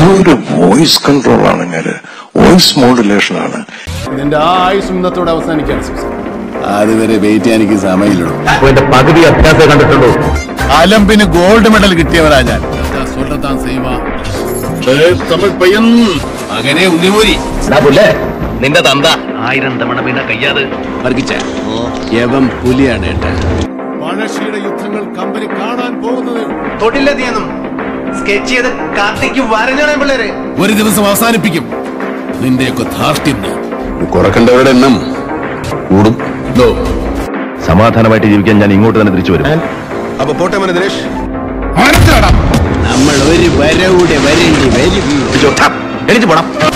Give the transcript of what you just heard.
എന്തോ ഒരു voice control ആണ് ഇങ്ങനെ വോയിസ് മോഡുലേഷൻ ആണ് നിന്റെ ആ ആയുസ് ഇന്നത്തോടെ അവസാനിക്കാണ് സൂസൻ അതുവരെ വെയിറ്റ് ചെയ്യാൻ എനിക്ക് സമയമില്ലടോ എന്റെ പകുതി അഭ്യാസം കണ്ടിട്ടുള്ളൂ അലമ്പിന് ഗോൾഡ് മെഡൽ കിട്ടിയവരാ ഞാൻ തമിഴ് പയ്യൻ അങ്ങനെ ഉണ്ണിമൂരി എടാ പുല്ലേ നിന്റെ തന്ത ആയിരം തവണ വീണ കയ്യാത് വർഗിച്ച യവം പുലിയാണ് ഏട്ടാ പഴശ്ശിയുടെ യുദ്ധങ്ങൾ കമ്പനി കാണാൻ പോകുന്നത് തൊട്ടില്ലെത്തിയെന്നും സ്കെച്ച് ചെയ്ത് കാർത്തിക്ക് വരഞ്ഞോണേ പിള്ളേര് ഒരു ദിവസം അവസാനിപ്പിക്കും നിന്റെയൊക്കെ ധാർഷ്ട്യം കുറക്കണ്ടവരുടെ എണ്ണം കൂടും സമാധാനമായിട്ട് ജീവിക്കാൻ ഞാൻ ഇങ്ങോട്ട് തന്നെ തിരിച്ചു വരും അപ്പൊ പോട്ടെ മന ദിനേഷ് നമ്മൾ ഒരു വരവിടെ വരേണ്ടി വരും എണീച്ചു പോണം